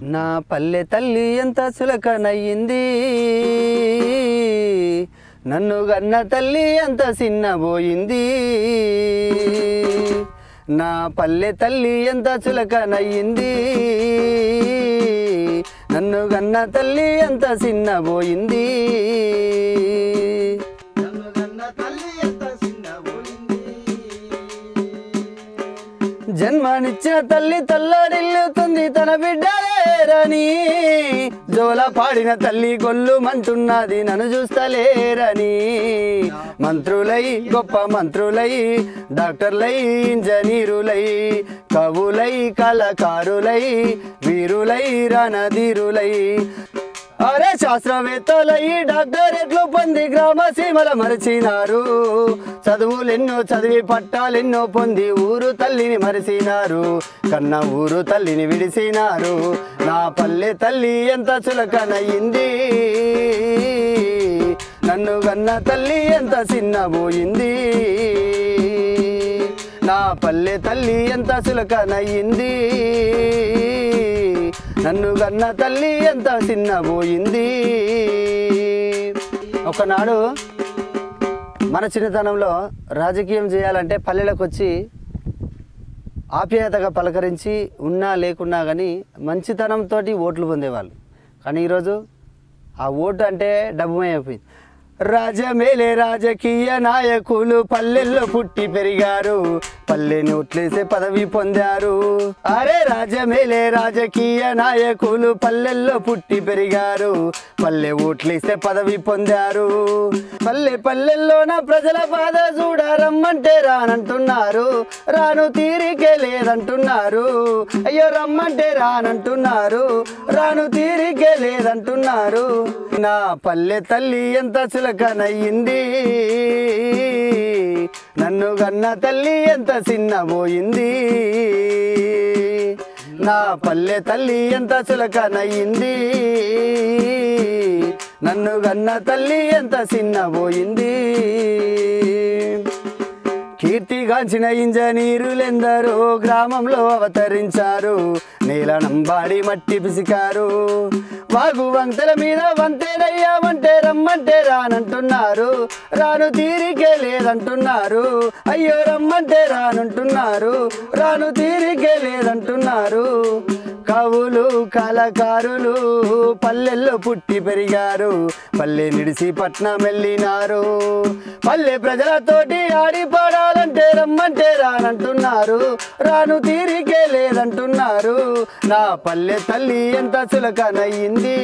నా పల్లె తల్లి ఎంత చులకనయ్యింది నన్ను గన్న తల్లి ఎంత చిన్నబోయింది నా పల్లె తల్లి ఎంత చులకనయ్యింది నన్ను గన్న తల్లి ఎంత చిన్నబోయింది నన్ను కన్న తల్లి ఎంత చిన్నబోయింది. జన్మనిచ్చిన తల్లి తల్లడిల్లుతుంది తన బిడ్డలేరని జోల పాడిన తల్లి గొల్లు మంటున్నది నన్ను చూస్తలేరని మంత్రులై గొప్ప మంత్రులై డాక్టర్లై ఇంజనీరులై కవులై కళకారులై వీరులై రణధీరులై అరే శాస్త్రవేత్తలై డాక్టరేట్లు పొంది గ్రామ సీమల మరిచినారు చదువులెన్నో చదివి పట్టాలెన్నో పొంది ఊరు తల్లిని మరిచినారు కన్న ఊరు తల్లిని విడిసినారు నా పల్లె తల్లి ఎంత చులకనయ్యింది నన్ను గన్న తల్లి ఎంత చిన్నబోయింది నా పల్లె తల్లి ఎంత చులకనయ్యింది నన్ను గన్న తల్లి ఎంత చిన్నబోయింది ఒకనాడు మన చిన్నతనంలో రాజకీయం చేయాలంటే పల్లెలకు వచ్చి ఆప్యాయతగా పలకరించి ఉన్నా లేకున్నా కానీ మంచితనంతో ఓట్లు పొందేవాళ్ళు కానీ ఈరోజు ఆ ఓటు అంటే డబ్బుమయమైపోయింది రాజమేలే రాజకీయ నాయకులు పల్లెల్లో పుట్టి పెరిగారు పల్లెని ఓట్లేసే పదవి పొందారు అరే రాజమేలే రాజకీయ నాయకులు పల్లెల్లో పుట్టి పెరిగారు పల్లె ఓట్లేసే పదవి పొందారు పల్లె పల్లెల్లోన ప్రజల బాధ చూడ రమ్మంటే రానంటున్నారు రాను తీరికే లేదంటున్నారు అయ్యో రమ్మంటే రానంటున్నారు రాను తీరికే లేదంటున్నారు నా పల్లె తల్లి ఎంత చులకనయ్యింది నన్ను గన్న తల్లి ఎంత చిన్నబోయింది నా పల్లె తల్లి ఎంత చులకనయ్యింది నన్ను గన్న తల్లి ఎంత చిన్నబోయింది కీర్తిగాంచిన ఇంజనీరులెందరో గ్రామంలో అవతరించారు నేల నంబాడి మట్టి పిసికారు వాగు వంతెల మీద వంతెనయ్యామంటే రమ్మంటే రానంటున్నారు రాను తీరికే లేదంటున్నారు అయ్యో రమ్మంటే రానంటున్నారు రాను తీరికే లేదంటున్నారు కవులు కళకారులు పల్లెల్లో పుట్టి పెరిగారు పల్లె నిడిసి పట్నం వెళ్ళినారు పల్లె ప్రజలతోటి ఆడి పాడాలంటే రమ్మంటే రానంటున్నారు రాను తీరికే లేదంటున్నారు నా పల్లె తల్లి ఎంత చులకనయ్యింది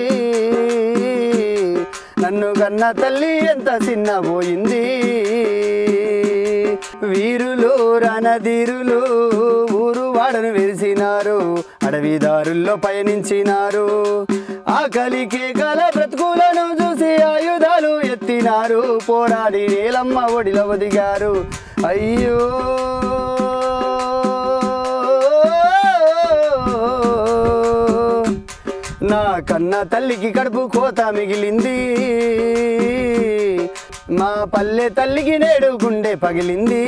నన్ను గన్న తల్లి ఎంత చిన్నబోయింది వీరులు రణధీరులు ఊరు వాడను విరిసినారు అడవిదారుల్లో పయనించినారు ఆకలి కేకల బ్రతుకులను చూసి ఆయుధాలు ఎత్తినారు పోరాడి నీలమ్మ ఒడిలో ఒదిగారు అయ్యో నా కన్న తల్లికి కడుపు కోత మిగిలింది మా పల్లె తల్లికి నేడు గుండె పగిలింది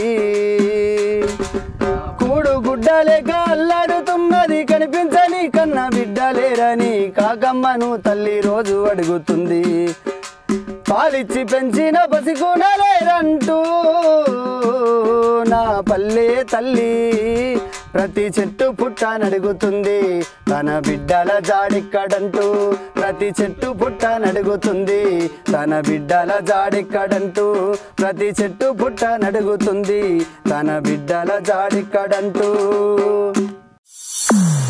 కూడు గుడ్డ లేక అల్లాడుతున్నది కనిపించని కన్న బిడ్డ లేరని కాకమ్మను తల్లి రోజు అడుగుతుంది పాలిచ్చి పెంచిన పసికూనలేరంటూ నా పల్లె తల్లి ప్రతి చెట్టు పుట్ట నడుగుతుంది తన బిడ్డల జాడిక్కడంటూ ప్రతి చెట్టు పుట్ట నడుగుతుంది తన బిడ్డల జాడిక్కడంటూ ప్రతి చెట్టు పుట్ట నడుగుతుంది తన బిడ్డల జాడిక్కడంటూ